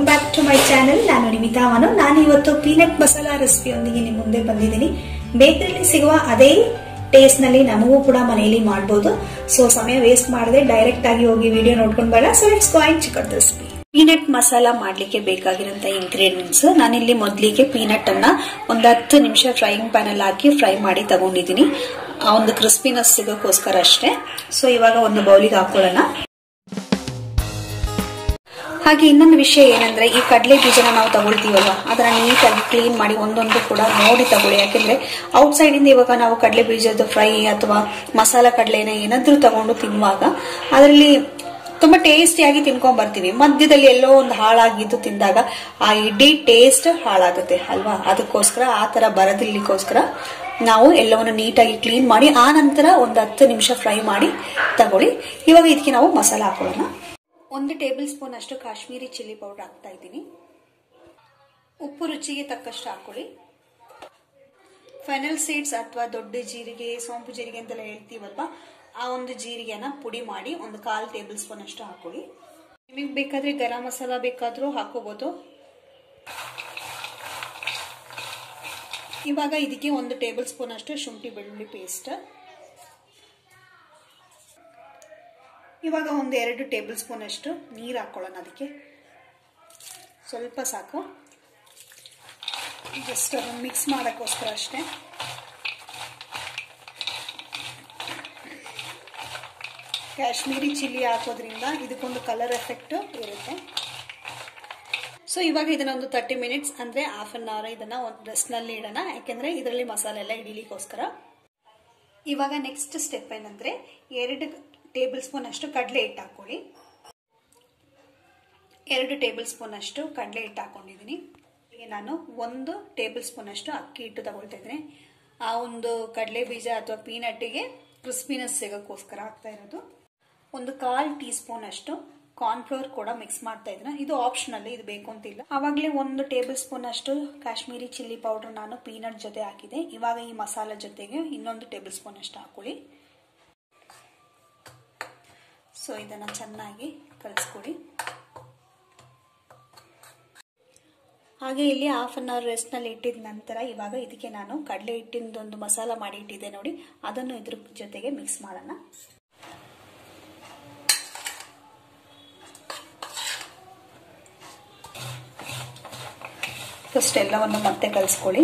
back to my channel ನಾನು ನಿಮಿತಾ ಅವನು ನಾನು ಇವತ್ತು ಪೀನಟ್ ಮಸಾಲಾ ರೆಸಿಪಿಯೊಂದಿಗೆ ನಿಮ್ಮ ಮುಂದೆ ಬಂದಿದ್ದೀನಿ ಬೇಕರಿಲಿ ಸಿಗುವ ಅದೇ ಟೇಸ್ಟ್ ನಲ್ಲಿ ನಮಗೂ ಕೂಡ ಮನೆಯಲ್ಲಿ ಮಾಡಬಹುದು ಸೊ ಸಮಯ ವೇಸ್ಟ್ ಮಾಡದೆ ಡೈರೆಕ್ಟ್ ಆಗಿ ಹೋಗಿ ವಿಡಿಯೋ ನೋಡ್ಕೊಂಡು ಬರ so it's going chicken recipe peanut masala ಮಾಡ್ಲಿಕ್ಕೆ ಬೇಕಾಗಿರೋಂತ ಇಂಗ್ರೀಡಿಯೆಂಟ್ಸ್ ನಾನಿಲ್ಲಿ ಮೊದಲಿಗೆ ಪೀನಟ್ ಅನ್ನ ಒಂದು ಹತ್ತು ನಿಮಿಷ ಫ್ರೈಯಿಂಗ್ ಪ್ಯಾನ್ ಅಲ್ಲಿ ಹಾಕಿ ಫ್ರೈ ಮಾಡಿ ತಗೊಂಡಿದ್ದೀನಿ ಆ ಒಂದು ಕ್ರಿಸ್ಪಿನೆಸ್ ಸಿಗೋಕ್ಕೋಸ್ಕರ ಅಷ್ಟೇ ಸೊ ಇವಾಗ ಒಂದು ಬೌಲಿಗೆ ಹಾಕೊಳ್ಳೋಣ ಹಾಗೆ ಇನ್ನೊಂದು ವಿಷಯ ಏನಂದ್ರೆ ಈ ಕಡಲೆ ಬೀಜನ ನಾವು ತಗೊಳ್ತೀವಲ್ವಾ ಅದನ್ನ ನೀಟಾಗಿ ಕ್ಲೀನ್ ಮಾಡಿ ಒಂದೊಂದು ಕೂಡ ನೋಡಿ ತಗೊಳ್ಳಿ ಯಾಕೆಂದ್ರೆ ಔಟ್ ಸೈಡ್ ಇಂದ ಇವಾಗ ನಾವು ಕಡಲೆ ಬೀಜದ ಫ್ರೈ ಅಥವಾ ಮಸಾಲ ಕಡಲೆನ ಏನಾದ್ರೂ ತಗೊಂಡು ತಿನ್ನುವಾಗ ಅದರಲ್ಲಿ ತುಂಬಾ ಟೇಸ್ಟಿಯಾಗಿ ತಿನ್ಕೊಂಡ್ ಬರ್ತೀವಿ ಮಧ್ಯದಲ್ಲಿ ಎಲ್ಲೋ ಒಂದು ಹಾಳಾಗಿದ್ದು ತಿಂದಾಗ ಆ ಇಡೀ ಟೇಸ್ಟ್ ಹಾಳಾಗುತ್ತೆ ಅಲ್ವಾ ಅದಕ್ಕೋಸ್ಕರ ಆ ತರ ಬರದಿರ್ಲಿಕ್ಕೋಸ್ಕರ ನಾವು ಎಲ್ಲವನ್ನು ನೀಟಾಗಿ ಕ್ಲೀನ್ ಮಾಡಿ ಆ ನಂತರ ಒಂದು ಹತ್ತು ನಿಮಿಷ ಫ್ರೈ ಮಾಡಿ ತಗೊಳ್ಳಿ ಇವಾಗ ಇದಕ್ಕೆ ನಾವು ಮಸಾಲ ಹಾಕೊಳ್ಳೋಣ ಒಂದು ಟೇಬಲ್ ಸ್ಪೂನ್ ಅಷ್ಟು ಕಾಶ್ಮೀರಿ ಚಿಲ್ಲಿ ಪೌಡರ್ ಹಾಕ್ತಾ ಇದ್ದೀನಿ ಉಪ್ಪು ರುಚಿಗೆ ತಕ್ಕಷ್ಟು ಹಾಕೊಳ್ಳಿ ಫೆನಲ್ ಸೀಡ್ಸ್ ಅಥವಾ ದೊಡ್ಡ ಜೀರಿಗೆ ಸೋಂಪು ಜೀರಿಗೆ ಅಂತೆಲ್ಲ ಹೇಳ್ತೀವಲ್ವಾ ಆ ಒಂದು ಜೀರಿಗೆನ ಪುಡಿ ಮಾಡಿ ಒಂದು ಕಾಲ್ ಟೇಬಲ್ ಸ್ಪೂನ್ ಅಷ್ಟು ಹಾಕೊಳ್ಳಿ ನಿಮಗೆ ಬೇಕಾದ್ರೆ ಗರಂ ಮಸಾಲ ಬೇಕಾದ್ರೂ ಹಾಕೋಬಹುದು ಇವಾಗ ಇದಕ್ಕೆ ಒಂದು ಟೇಬಲ್ ಸ್ಪೂನ್ ಅಷ್ಟು ಶುಂಠಿ ಬೆಳ್ಳುಳ್ಳಿ ಪೇಸ್ಟ್ ಇವಾಗ ಒಂದು ಎರಡು ಟೇಬಲ್ ಸ್ಪೂನ್ ಅಷ್ಟು ನೀರು ಹಾಕೊಳ್ಳೋಣ ಅದಕ್ಕೆ ಸ್ವಲ್ಪ ಸಾಕು ಜಸ್ಟ್ ಅದನ್ನು ಮಿಕ್ಸ್ ಮಾಡೋಕ್ಕೋಸ್ಕರ ಅಷ್ಟೇ ಕಾಶ್ಮೀರಿ ಚಿಲ್ಲಿ ಹಾಕೋದ್ರಿಂದ ಇದಕ್ಕೊಂದು ಕಲರ್ ಎಫೆಕ್ಟ್ ಇರುತ್ತೆ ಸೊ ಇವಾಗ ಇದನ್ನ ಒಂದು ತರ್ಟಿ ಮಿನಿಟ್ಸ್ ಅಂದ್ರೆ ಹಾಫ್ ಅನ್ ಅವರ್ ಇದನ್ನ ಒಂದು ರೆಸ್ಟ್ನಲ್ಲಿ ಇಡೋಣ ಯಾಕೆಂದ್ರೆ ಇದರಲ್ಲಿ ಮಸಾಲೆ ಎಲ್ಲ ಹಿಡಿಲಿಕ್ಕೋಸ್ಕರ ಇವಾಗ ನೆಕ್ಸ್ಟ್ ಸ್ಟೆಪ್ ಏನಂದ್ರೆ ಎರಡು ಟೇಬಲ್ ಸ್ಪೂನ್ ಅಷ್ಟು ಕಡಲೆ ಹಿಟ್ಟು ಹಾಕೊಳ್ಳಿ ಎರಡು ಟೇಬಲ್ ಸ್ಪೂನ್ ಅಷ್ಟು ಕಡಲೆ ಹಿಟ್ಟು ಹಾಕೊಂಡಿದ್ದೀನಿ ನಾನು ಒಂದು ಟೇಬಲ್ ಸ್ಪೂನ್ ಅಷ್ಟು ಅಕ್ಕಿ ಹಿಟ್ಟು ತಗೊಳ್ತಾ ಇದ್ದೀನಿ ಆ ಒಂದು ಕಡಲೆ ಬೀಜ ಅಥವಾ ಪೀನಟ್ಟಿಗೆ ಕ್ರಿಸ್ಪಿನೆಸ್ ಸಿಗೋಕ್ಕೋಸ್ಕರ ಆಗ್ತಾ ಇರೋದು ಒಂದು ಕಾಲ್ ಟೀ ಸ್ಪೂನ್ ಅಷ್ಟು ಕಾರ್ನ್ಫ್ಲವರ್ ಕೂಡ ಮಿಕ್ಸ್ ಮಾಡ್ತಾ ಇದ್ದೀನಿ ಇದು ಆಪ್ಷನಲ್ ಇದು ಬೇಕು ಅಂತಿಲ್ಲ ಆವಾಗಲೇ ಒಂದು ಟೇಬಲ್ ಸ್ಪೂನ್ ಅಷ್ಟು ಕಾಶ್ಮೀರಿ ಚಿಲ್ಲಿ ಪೌಡರ್ ನಾನು ಪೀನಟ್ ಜೊತೆ ಹಾಕಿದೆ ಇವಾಗ ಈ ಮಸಾಲ ಜೊತೆಗೆ ಇನ್ನೊಂದು ಟೇಬಲ್ ಸ್ಪೂನ್ ಅಷ್ಟು ಹಾಕೊಳ್ಳಿ ಸೊ ಇದನ್ನ ಚೆನ್ನಾಗಿ ಕಲಿಸ್ಕೊಡಿ ಹಾಗೆ ಇಲ್ಲಿ ಹಾಫ್ ಅನ್ ಅವರ್ ರೆಸ್ಟ್ ನಲ್ಲಿ ಇಟ್ಟಿದ ನಂತರ ಇವಾಗ ಇದಕ್ಕೆ ನಾನು ಕಡಲೆ ಹಿಟ್ಟಿಂದೊಂದು ಮಸಾಲ ಮಾಡಿ ಇಟ್ಟಿದ್ದೆ ನೋಡಿ ಅದನ್ನು ಇದ್ರ ಜೊತೆಗೆ ಮಿಕ್ಸ್ ಮಾಡೋಣ ಫಸ್ಟ್ ಎಲ್ಲವನ್ನು ಮತ್ತೆ ಕಲಿಸ್ಕೊಳ್ಳಿ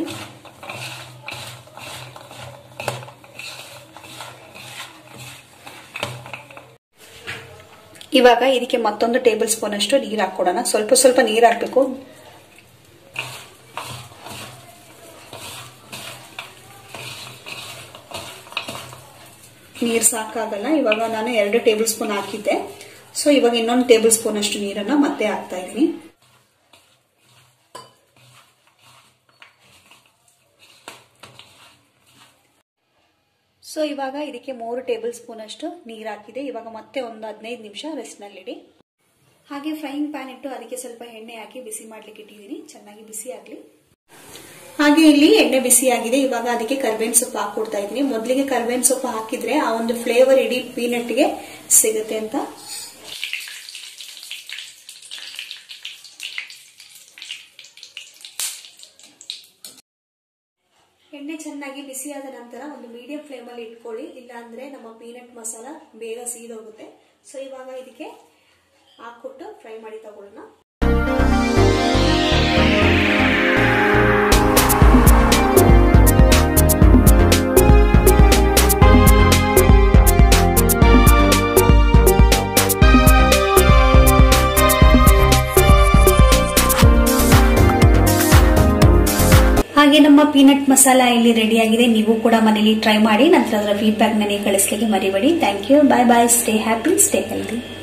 ಇವಾಗ ಇದಕ್ಕೆ ಮತ್ತೊಂದು ಟೇಬಲ್ ಸ್ಪೂನ್ ಅಷ್ಟು ನೀರು ಹಾಕೊಡೋಣ ಸ್ವಲ್ಪ ಸ್ವಲ್ಪ ನೀರು ಹಾಕ್ಬೇಕು ನೀರು ಸಾಕಾಗಲ್ಲ ಇವಾಗ ನಾನು ಎರಡು ಟೇಬಲ್ ಸ್ಪೂನ್ ಹಾಕಿದ್ದೆ ಸೊ ಇವಾಗ ಇನ್ನೊಂದು ಟೇಬಲ್ ಸ್ಪೂನ್ ಅಷ್ಟು ನೀರನ್ನ ಮತ್ತೆ ಹಾಕ್ತಾ ಇದ್ದೀನಿ ಸೊ ಇವಾಗ ಇದಕ್ಕೆ ಮೂರು ಟೇಬಲ್ ಸ್ಪೂನ್ ಅಷ್ಟು ನೀರು ಹಾಕಿದೆ ಇವಾಗ ಮತ್ತೆ ಒಂದು ಹದಿನೈದು ನಿಮಿಷ ರೆಸ್ಟ್ ನಲ್ಲಿಡಿ ಹಾಗೆ ಫ್ರೈಯಿಂಗ್ ಪ್ಯಾನ್ ಇಟ್ಟು ಅದಕ್ಕೆ ಸ್ವಲ್ಪ ಎಣ್ಣೆ ಹಾಕಿ ಬಿಸಿ ಮಾಡ್ಲಿಕ್ಕೆ ಇಟ್ಟಿದ್ದೀನಿ ಚೆನ್ನಾಗಿ ಬಿಸಿ ಆಗ್ಲಿ ಹಾಗೆ ಇಲ್ಲಿ ಎಣ್ಣೆ ಬಿಸಿ ಆಗಿದೆ ಇವಾಗ ಅದಕ್ಕೆ ಕರ್ಬೇವಿನ ಸೊಪ್ಪು ಹಾಕೊಡ್ತಾ ಇದ್ದೀನಿ ಮೊದಲಿಗೆ ಕರ್ಬೇವಿನ ಸೊಪ್ಪು ಹಾಕಿದ್ರೆ ಆ ಒಂದು ಫ್ಲೇವರ್ ಇಡೀ ಪೀನಟ್ಗೆ ಸಿಗುತ್ತೆ ಅಂತ ಎಣ್ಣೆ ಚೆನ್ನಾಗಿ ಬಿಸಿಯಾದ ನಂತರ ಒಂದು ಮೀಡಿಯಂ ಫ್ಲೇಮ್ ಅಲ್ಲಿ ಇಟ್ಕೊಳ್ಳಿ ಇಲ್ಲಾಂದ್ರೆ ನಮ್ಮ ಪೀನಟ್ ಮಸಾಲ ಬೇಗ ಸೀದೋಗುತ್ತೆ ಸೊ ಇವಾಗ ಇದಕ್ಕೆ ಹಾಕ್ಬಿಟ್ಟು ಫ್ರೈ ಮಾಡಿ ತಗೊಳ್ಳೋಣ ಹಾಗೆ ನಮ್ಮ ಪೀನಟ್ ಮಸಾಲ ಇಲ್ಲಿ ರೆಡಿ ಆಗಿದೆ ನೀವು ಕೂಡ ಮನೇಲಿ ಟ್ರೈ ಮಾಡಿ ನಂತರ ಅದರ ಫೀಡ್ಬ್ಯಾಕ್ ನನಗೆ ಕಳಿಸ್ಲಿಕ್ಕೆ ಮರಿಬೇಡಿ thank you bye bye stay happy stay healthy